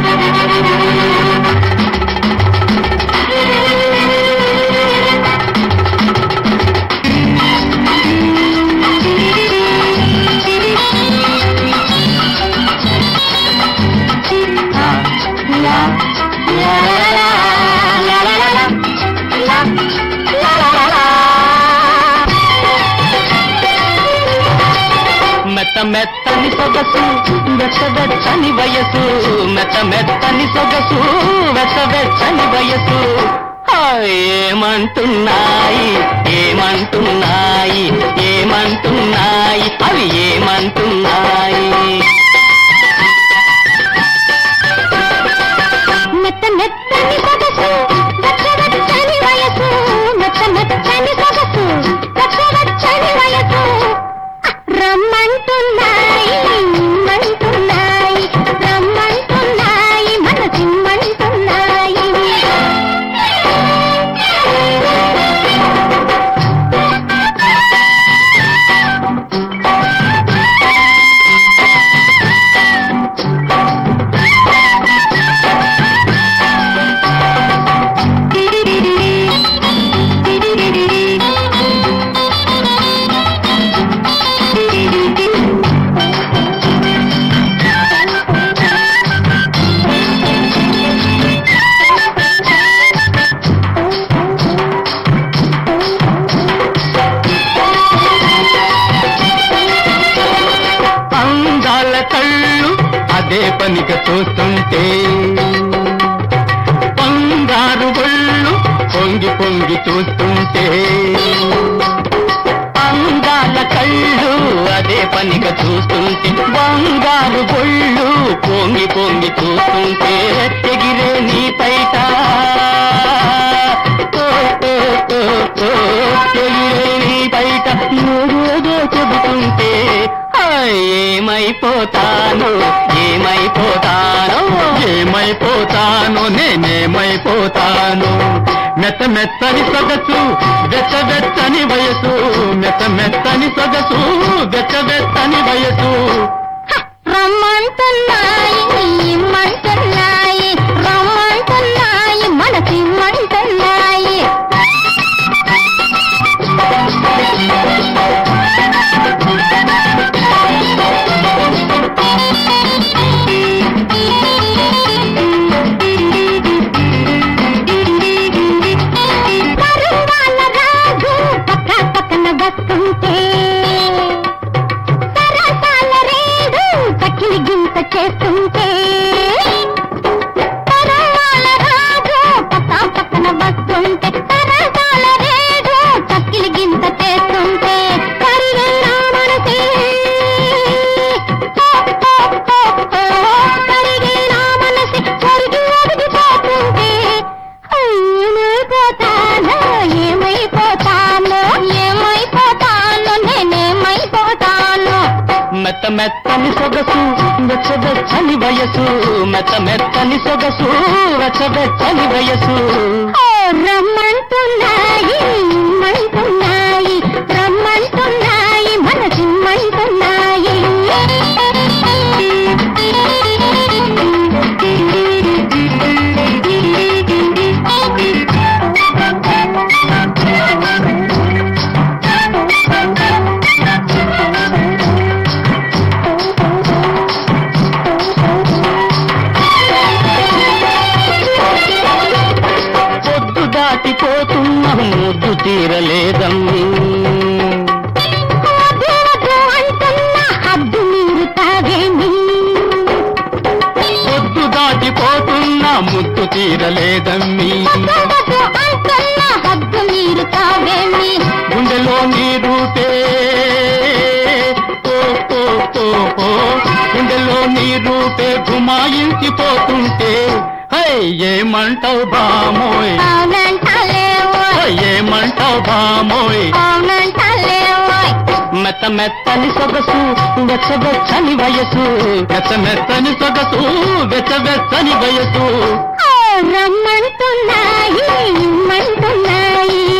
మెత్త మెత్తని సొగసు వెచ్చ వెచ్చని వయసు మెత్త మెత్తని సొగసు వెచ్చ వెచ్చని వయసు ఆ, ఏమంటున్నాయి ఏమంటున్నాయి ఏమంటున్నాయి అవి ఏమంటున్నాయి మెత్త మెత్తని సొగసు వెచ్చ వెచ్చని వయసు మెత్త మెత్తని సొగసు వెచ్చ వెచ్చని వయసు రమ్మంటున్నాయి ఇమ్మంటున్నాయి రమ్మంటున్నాయి మనసిమ్మంటున్నాయి అందాల కళ్ళు అదే పనిగా చూస్తుంటే బంగారు ఒళ్ళు పొంగి పొంగి చూస్తుంటే అందాల కళ్ళు అదే పనిగా చూస్తుంటే బంగారు ఒళ్ళు పొంగి పొంగి చూస్తుంటే ఎగిరే నీ పైట ఓ, ఓ, ఓ, ఓ, ఎగిరే నీ బయట ఏదేదో చెబుతుంటే ఆ, ఏమైపోతాను ఏమైపోతాను ఏమైపోతాను నేనేమైపోతాను మెత్త మెత్తని సొగసు వెచ్చ వెచ్చని వయసు మెత్త మెత్తని సొగసు వెచ్చ వెచ్చని వయసు రమ్మంటున్నాయి ఇమ్మంటున్నాయి రమ్మంటున్నాయి మనసిమ్మంటున్నాయి పరువాల రాజు పక్క పక్కన వస్తుంటే సరసాల రేడు కకిలి గింత చేస్తుంటే పరువాల రాజు పక్క పక్కన వస్తుంటే సరసాల రేడు కకిలి గింత చేస్తుంటే కరిగే నా మనసే ఓ, ఓ, ఓ, ఓ, కరిగే నా మనసే కరిగి ఒదిగిపోతుంటే ఏమైపోతాను ఏమైపోతాను ఏమైపోతాను నేనేమైపోతాను మెత్త మెత్తని సొగసు వెచ్చ వెచ్చని వయసు మెత్త మెత్తని సొగసు వెచ్చ వెచ్చని వయసు ఓ రమ్మంటున్నాయి ఇమ్మంటున్నాయి రమ్మంటున్నాయి మనసిమ్మంటున్నాయి పొద్దు దాటిపోతున్న ముద్దు తీరలేదమ్మి వద్దు వద్దు అంటున్న హద్దు మీరు తాగేమి పొద్దు దాటిపోతున్న ముద్దు తీరలేదమ్మి వద్దు వద్దు అంటున్న హద్దు మీరు తాగేమి గుండెలో నీరుతే ఓ, ఓ, ఓ, ఓ. గుండెలో నీరుతే గుమాయించిపోతుంటే హై ఏమంటావు బామోయ్ అవునంటలేవోయ్ హై, ఏమంటావు బామోయ్ అవునంటలేవోయ్ మెత్త మెత్తని సొగసు వెచ్చ వెచ్చని వయసు వెచ్చ మెత్తని సొగసు వెచ్చ వెచ్చని వయసు ఓ రమ్మంటున్నాయి ఇమ్మంటున్నాయి